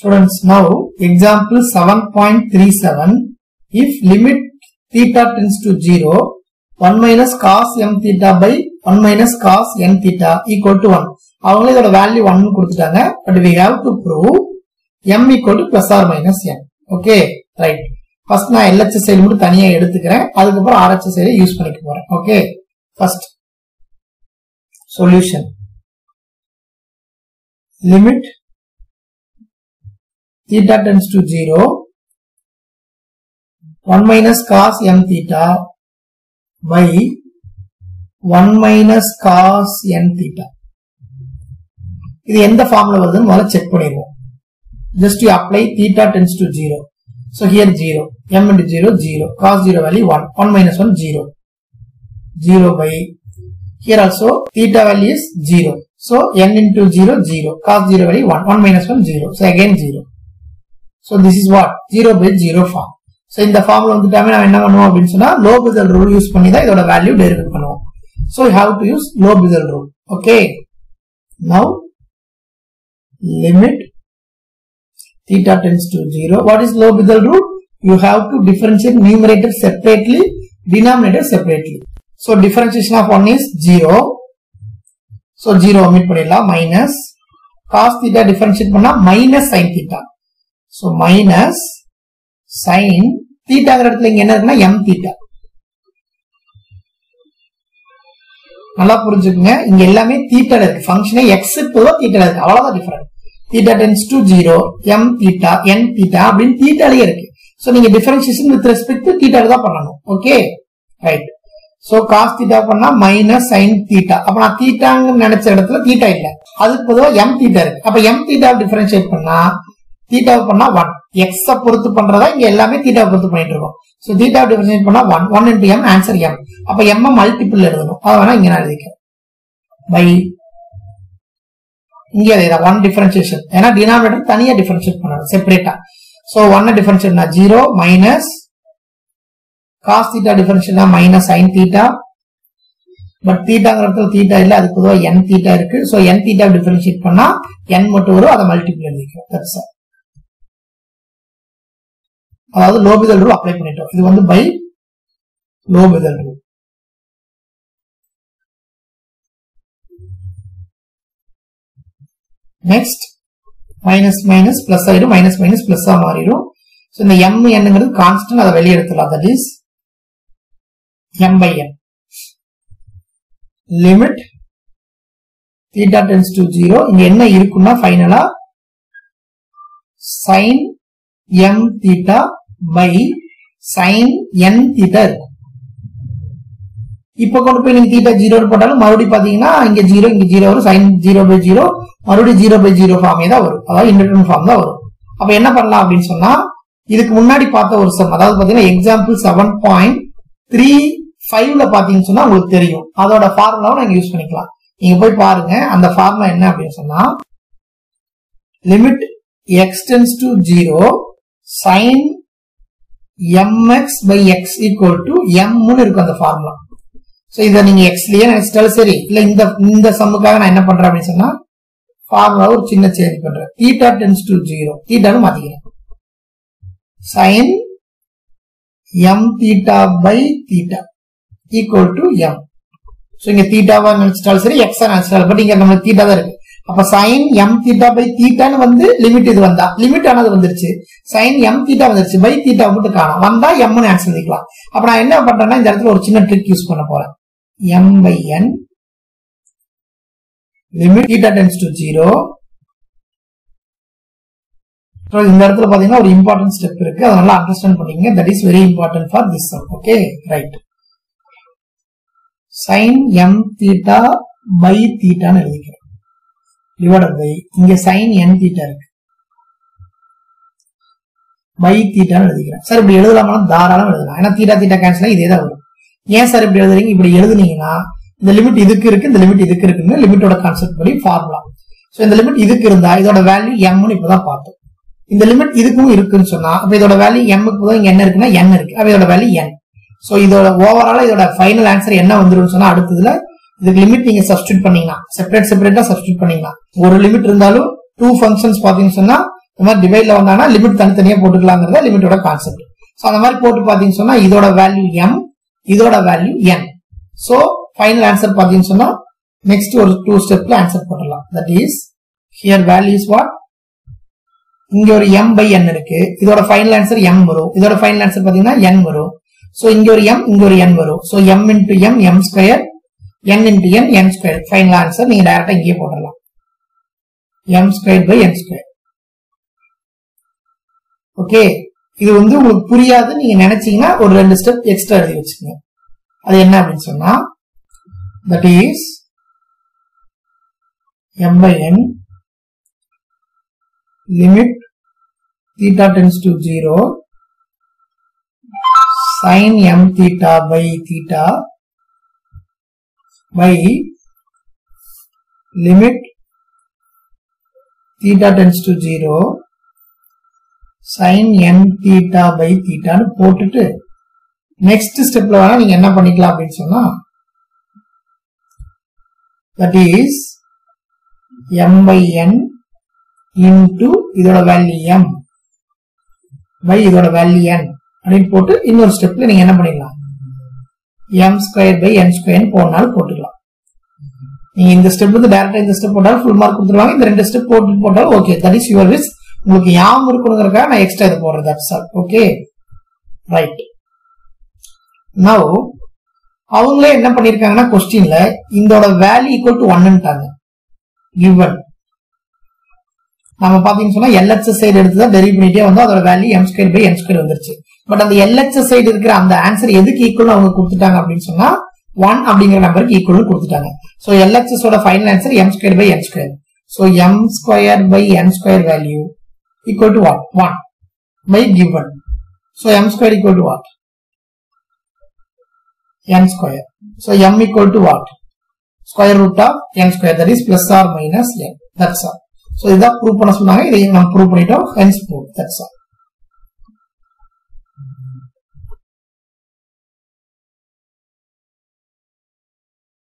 Students, now example 7.37. If limit theta tends to 0, 1 minus cos m theta by 1 minus cos n theta equal to 1. அவங்களே இதோட value 1 கொடுத்துட்டாங்க but we have to prove m equal to plus or minus n. Okay right first நான் LHS side மட்டும் தனியா எடுத்துக்கிறேன் அதுக்கப்புறம் RHS side use பண்ணிக்க போறேன் okay first solution limit theta tends to 0 1 minus cos m theta by 1 minus cos n theta இது எந்த ஃபார்ம்ல வருதுன்னு முதல்ல செக் பண்ணிடுவோம் just you apply theta tends to 0 so here 0 m into 0 0 cos 0 value 1 1 minus 1 0 0 by here also theta value is 0 so n into 0 0 cos 0 value 1 1 minus 1 0 so again 0 so this is what 0 by 0 form so இந்த ஃபார்ம்ல வந்துட்டாமே நம்ம என்ன பண்ணுவோம் அப்படின்னு சொன்னா low பிதல் rule use பண்ணி தான் இதோட வேல்யூ டெரிவேட் பண்ணுவோம் so you have to use low பிதல் rule okay now limit theta tends to 0 what is low பிதல் rule you have to differentiate numerator separately denominator separately so differentiation of 1 is 0 so 0 omit பண்ணிடலாம் minus cos theta differentiate பண்ணா minus sin theta so minus sin தீட்டாங்கிற இடத்துல இங்க என்ன இருக்குன்னா m theta நல்லா புரிஞ்சுக்குங்க இங்க எல்லாமே தீட்டால இருக்கு ஃபங்க்ஷனே எக்ஸ் பொதுவா தீட்டால இருக்கு அவ்வளவுதான் different theta tends to zero m theta n theta அப்படின்னு தீட்டாலேயே இருக்கு ஸோ நீங்க டிஃபரன்சியேஷன் வித் ரெஸ்பெக்ட் டு தீட்டால தான் பண்ணணும் okay right so cos theta பண்ணா மைனஸ் சைன் தீட்டா அப்ப நான் தீட்டாங்கன்னு நினைச்ச இடத்துல தீட்டா இல்ல அதுக்கு பொதுவாக எம் தீட்டா இருக்கு அப்ப எம் தீட்டா டிஃபரன்ஷியேட் பண்ணா தீட்டாவை பண்ணா ஒன் எக்ஸ பொறுத்து பண்றதா இங்க எல்லாமே தீட்டாவை பொறுத்து பண்ணிட்டு இருக்கோம் ஸோ தீட்டா டிஃபரன்ஷியேட் பண்ணா one one into m answer m அப்ப எம் மல்டிபிள் எழுதணும் அதை வேணா இங்க நான் எழுதிக்கிறேன் பை இங்க எழுதிடலாம் ஒன் டிஃபரன்சியேஷன் ஏன்னா டினாமினேட்டர் தனியா டிஃபரன்ஷியேட் பண்ணணும் செப்பரேட்டா ஸோ ஒன்ன டிஃபரன்ஷியேட்னா ஜீரோ மைனஸ் காஸ் தீட்டா டிஃபரன்ஷியேட்னா மைனஸ் சைன் தீட்டா பட் தீட்டாங்கிற இடத்துல தீட்டா இல்ல அதுக்கு பொதுவாக என் தீட்டா இருக்கு ஸோ என் தீட்டா டிஃபரன்ஷியேட் பண்ணா என் மட்டும் வரும் அதை மல்டிபிள் எழுதிக்கிறோம் தட்ஸ் அதாவது லோபிதல் ரூல் அப்ளை பண்ணிட்டோம் இது வந்து by L'Hopital rule next minus minus plus ஆயிடும் மைனஸ் மைனஸ் பிளஸ் ஆ மாறிடும் ஸோ இந்த எம் என்னங்கிறது கான்ஸ்டன்ட் அதை வெளியே எடுத்துலாம் that is m by n limit theta tends to zero இங்க என்ன இருக்குன்னா ஃபைனலா sine m theta by sine n theta இருக்கும் இப்ப கொண்டு போய் நீங்க தீட்டா ஜீரோ போட்டாலும் மறுபடியும் பாத்தீங்கன்னா இங்க ஜீரோ இங்க ஜீரோ வரும் சைன் ஜீரோ பை ஜீரோ மறுபடியும் ஜீரோ பை ஜீரோ ஃபார்மே தான் வரும் அதாவது இன்டர்டன் ஃபார்ம் தான் வரும் அப்ப என்ன பண்ணலாம் அப்படின்னு சொன்னா இதுக்கு முன்னாடி பார்த்த ஒரு சம் அதாவது பாத்தீங்கன்னா எக்ஸாம்பிள் செவன் பாயிண்ட் த்ரீ ஃபைவ்ல பாத்தீங்கன்னு சொன்னா உங்களுக்கு தெரியும் அதோட ஃபார்முலாவை நாங்க யூஸ் பண்ணிக்கலாம் நீங்க போய் பாருங்க அந்த ஃபார்முலா என்ன அப்படின்னு சொன்னா limit x tends to zero sine m x by x equal to எம்னு இருக்கும் அந்த ஃபார்முலா ஸோ இதை நீங்க எக்ஸ்லயே நினைச்சிட்டாலும் சரி இல்ல இந்த இந்த சம்முக்காக நான் என்ன பண்றேன் அப்படின்னு சொன்னா ஃபார்முலா ஒரு சின்ன சேஞ்ச் பண்றேன் தீட்டா டென்ஸ் டு ஜீரோ தீட்டான்னு மாத்திக்கிறேன் sine m theta by theta equal to m so இங்க தீட்டாவா நினைச்சிட்டாலும் சரி எக்ஸா நினைச்சிட்டாலும் பட் இங்க நம்ம தீட்டா தான் இருக்கு அப்ப சைன் எம் தீட்டா பை தீட்டான்னு வந்து லிமிட் இது வந்தா லிமிட் ஆனது வந்துருச்சு சைன் எம் தீட்டா வந்துருச்சு பை தீட்டா மட்டும் காணும் வந்தா எம்னு ஆன்சர் எழுதிக்கலாம் அப்ப நான் என்ன பண்றேன்னா இந்த இடத்துல ஒரு சின்ன ட்ரிக் யூஸ் பண்ண போறேன் m by n limit theta tends to zero இந்த இடத்துல பாத்தீங்கன்னா ஒரு இம்பார்ட்டன்ட் ஸ்டெப் இருக்கு அதை நல்லா அண்டர்ஸ்டாண்ட் பண்ணிக்கங்க that is very important for this sum okay right sine m theta by தீட்டான்னு எழுதிக்கிறேன் டிவைடட் பை இங்க சைன் என் தீட்டா இருக்கு பை தீட்டான்னு எழுதிக்கிறேன் சார் இப்படி எழுதலாமா தாராளம் எழுதலாம் ஏன்னா தீட்டா தீட்டா கேன்சல் இதே தான் வரும் ஏன் சார் இப்படி எழுதுறீங்க இப்படி எழுதுனீங்கன்னா இந்த லிமிட் இதுக்கு இருக்கு இந்த லிமிட் இதுக்கு இருக்குன்னு லிமிட்டோட கான்செப்ட் படி ஃபார்முலா ஸோ இந்த லிமிட் இதுக்கு இருந்தா இதோட வேல்யூ எம்னு இப்பதான் பார்த்தோம் இந்த லிமிட் இதுக்கும் இருக்குன்னு சொன்னா அப்ப இதோட வேல்யூ எம்முக்கு தான் இங்க என்ன இருக்குன்னா என் இருக்கு அப்ப இதோட வேல்யூ என் ஸோ இதோட ஓவராலா இதோட ஃபைனல் ஆன்சர் என்ன வந்துடும் சொன்னா அடுத்ததுல இதுக்கு லிமிட் நீங்க சப்ஸ்டியூட் பண்ணீங்கன்னா செப்பரேட் செப்பரேட்டா சப்ஸ்டியூட் பண்ணீங்கன்னா ஒரு லிமிட் இருந்தாலும் டூ ஃபங்க்ஷன்ஸ் பாத்தீங்கன்னு சொன்னா இந்த மாதிரி டிவைட்ல வந்தாங்கன்னா லிமிட் தனித்தனியா போட்டுக்கலாங்கிறத லிமிட்டோட கான்செப்ட் ஸோ அந்த மாதிரி போட்டு பார்த்தீங்கன்னு சொன்னா இதோட வேல்யூ எம் இதோட value n so final answer பார்த்தீங்கன்னு சொன்னா நெக்ஸ்ட் ஒரு டூ ஸ்டெப்ல ஆன்சர் போடலாம் that is here value is what இங்க ஒரு எம் பை என் இருக்கு இதோட ஃபைனல் ஆன்சர் எம் வரும் இதோட ஃபைனல் ஆன்சர் பாத்தீங்கன்னா என் வரும் சோ இங்க ஒரு எம் இங்க ஒரு என் வரும் so m into m m square n into n n square final answer நீங்க டைரக்டா இங்கேயே போடலாம் m square by n square okay இது வந்து உங்களுக்கு புரியாது நீங்க நினைச்சீங்கன்னா ஒரு ரெண்டு ஸ்டெப் எக்ஸ்ட்ரா எழுதி வச்சுக்கோங்க அது என்ன அப்படின்னு சொன்னா that is m by n limit theta tends to 0 sin m theta by theta by limit theta tends to 0 sin n theta by theta னு போட்டுட்டு நெக்ஸ்ட் ஸ்டெப்ல வேணா நீங்க என்ன பண்ணிக்கலாம் அப்படின்னு சொன்னா that is m by n into இதோட வேல்யூ எம் பை இதோட வேல்யூ என் அப்படின்னு போட்டு இன்னொரு ஸ்டெப்ல நீங்க என்ன பண்ணிடலாம் m square by n square போனாலும் போட்டுக்கலாம் நீங்க இந்த ஸ்டெப் வந்து டேரக்டா இந்த ஸ்டெப் போட்டாலும் ஃபுல் மார்க் கொடுத்துருவாங்க இந்த ரெண்டு ஸ்டெப் போட்டு போட்டாலும் okay that is your wish உங்களுக்கு யாம் இருக்கணுங்கிறக்காக நான் எக்ஸ்ட்ரா இது போடுறேன் that's all okay right now அவங்களே என்ன பண்ணிருக்காங்கன்னா கொஸ்டின்ல இதோட வேல்யூ ஈக்குவல் டு ஒன்னுட்டாங்க கிவன் நம்ம பாத்தீங்கன்னு சொன்னா எல்ஹெச்எஸ் சைடு எடுத்து தான் டெரிவ் பண்ணிட்டே வந்து அதோட value m square by n square வந்துருச்சு பட் அந்த எல்ஹெச்எஸ் சைடு இருக்கிற அந்த ஆன்சர் எதுக்கு ஈக்குவல் அவங்க கொடுத்துட்டாங்க அப்படின்னு சொன்னா ஒன் அப்படிங்கிற நம்பருக்கு ஈக்குவல் கொடுத்துட்டாங்க ஸோ எல்ஹெச்எஸ் ஓட final answer m square by n square so m square by n square value equal to what one by given so m square equal to what n square. So m equal to what? Square root of n square that is plus or minus n. That's all. So இதான் prove பண்ண சொன்னாங்க இதை நம்ம prove பண்ணிட்டோம் hence proof. That's all.